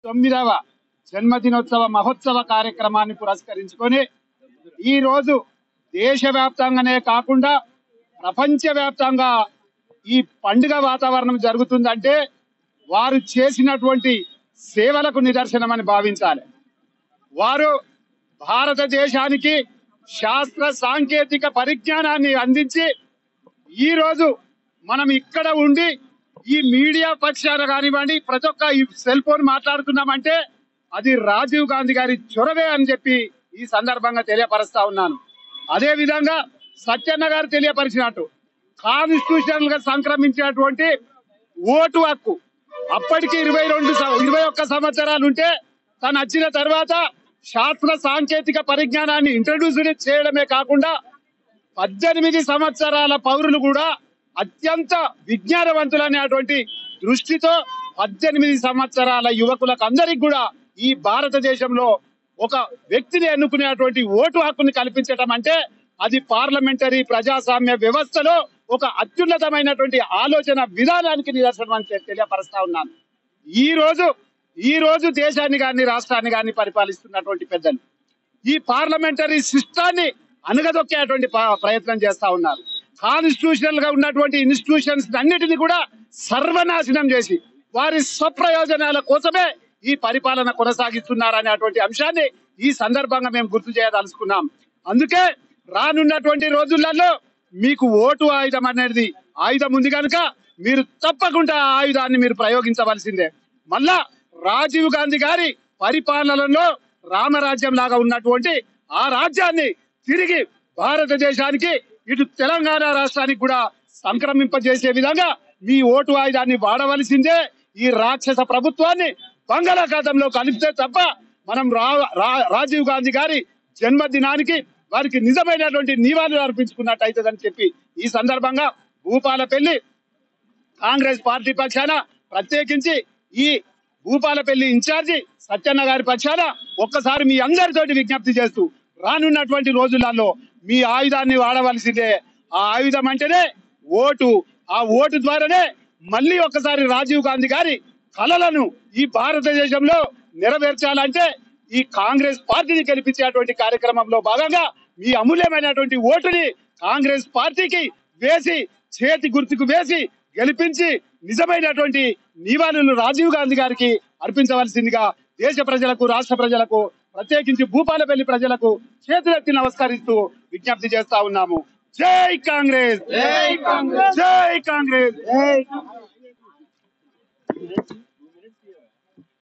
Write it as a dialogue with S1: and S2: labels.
S1: తొమ్మిదవ జన్మదినోత్సవ మహోత్సవ కార్యక్రమాన్ని పురస్కరించుకొని ఈ రోజు దేశవ్యాప్తంగానే కాకుండా ప్రపంచవ్యాప్తంగా ఈ పండుగ వాతావరణం జరుగుతుందంటే వారు చేసినటువంటి సేవలకు నిదర్శనమని భావించాలి వారు భారతదేశానికి శాస్త్ర సాంకేతిక పరిజ్ఞానాన్ని అందించి ఈ రోజు మనం ఇక్కడ ఉండి ఈ మీడియా పక్షాన కానివ్వండి ప్రతి ఒక్క ఈ సెల్ ఫోన్ మాట్లాడుతున్నామంటే అది రాజీవ్ గాంధీ గారి చొరవే అని చెప్పి ఈ సందర్భంగా తెలియపరుస్తా ఉన్నాను అదే విధంగా సత్యన్న గారు తెలియపరిచినట్టు కాన్స్టిట్యూషనల్ గా సంక్రమించినటువంటి ఓటు హక్కు అప్పటికి ఇరవై రెండు ఇరవై ఒక్క సంవత్సరాలు ఉంటే తను వచ్చిన తర్వాత శాస్త్ర సాంకేతిక పరిజ్ఞానాన్ని ఇంట్రడ్యూస్ చేయడమే కాకుండా పద్దెనిమిది సంవత్సరాల పౌరులు కూడా అత్యంత విజ్ఞానవంతులనేటువంటి దృష్టితో పద్దెనిమిది సంవత్సరాల యువకులకు అందరికి కూడా ఈ భారతదేశంలో ఒక వ్యక్తిని ఎన్నుకునేటువంటి ఓటు హక్కుని కల్పించడం అంటే అది పార్లమెంటరీ ప్రజాస్వామ్య వ్యవస్థలో ఒక అత్యున్నతమైనటువంటి ఆలోచన విధానానికి నిదర్శనం అని తె- తెలియపరుస్తా ఉన్నాను ఈ రోజు ఈ రోజు దేశాన్ని గాని రాష్ట్రాన్ని గాని పరిపాలిస్తున్నటువంటి పెద్దలు ఈ పార్లమెంటరీ సిస్టాన్ని అనగదొక్కేటువంటి ప- ప్రయత్నం చేస్తా ఉన్నారు కాన్స్టిట్యూషనల్ గా ఉన్నటువంటి ఇన్స్టిట్యూషన్స్ అన్నిటిని కూడా సర్వనాశనం చేసి వారి స్వప్రయోజనాల కోసమే ఈ పరిపాలన కొనసాగిస్తున్నారు అనేటువంటి అంశాన్ని ఈ సందర్భంగా మేము గుర్తు చేయదలుచుకున్నాం అందుకే రానున్నటువంటి రోజులలో మీకు ఓటు ఆయుధం అనేది ఆయుధం ఉంది కనుక మీరు తప్పకుండా ఆ ఆయుధాన్ని మీరు ప్రయోగించవలసిందే మళ్ళా రాజీవ్ గాంధీ గారి పరిపాలనలో రామరాజ్యం లాగా ఉన్నటువంటి ఆ రాజ్యాన్ని తిరిగి భారతదేశానికి ఇటు తెలంగాణ రాష్ట్రానికి కూడా సంక్రమింపజేసే విధంగా మీ ఓటు ఆయుధాన్ని వాడవలసిందే ఈ రాక్షస ప్రభుత్వాన్ని బంగాళాఖాతంలో కలిపితే తప్ప మనం రా రా- రాజీవ్ గాంధీ గారి జన్మదినానికి వారికి నిజమైనటువంటి నివాళులు అర్పించుకున్నట్టు అవుతుందని చెప్పి ఈ సందర్భంగా భూపాలపల్లి కాంగ్రెస్ పార్టీ పక్షాన ప్రత్యేకించి ఈ భూపాలపల్లి ఇన్ఛార్జి సత్యన్న గారి పక్షాన ఒక్కసారి మీ అందరితోటి విజ్ఞప్తి చేస్తూ రానున్నటువంటి రోజులలో మీ ఆయుధాన్ని వాడవలసిందే ఆ ఆయుధం అంటేనే ఓటు ఆ ఓటు ద్వారానే మళ్ళీ ఒక్కసారి రాజీవ్ గాంధీ గారి కలలను ఈ భారతదేశంలో నెరవేర్చాలంటే ఈ కాంగ్రెస్ పార్టీని గెలిపించేటువంటి కార్యక్రమంలో భాగంగా మీ అమూల్యమైనటువంటి ఓటుని కాంగ్రెస్ పార్టీకి వేసి చేతి గుర్తుకు వేసి గెలిపించి నిజమైనటువంటి నివాళులు రాజీవ్ గాంధీ గారికి అర్పించవలసిందిగా దేశ ప్రజలకు రాష్ట్ర ప్రజలకు ప్రత్యేకించి భూపాలపల్లి ప్రజలకు చేతులెత్తి నమస్కరిస్తూ విజ్ఞప్తి చేస్తా ఉన్నాము జై కాంగ్రెస్ జై కాంగ్రెస్ జై కాంగ్రెస్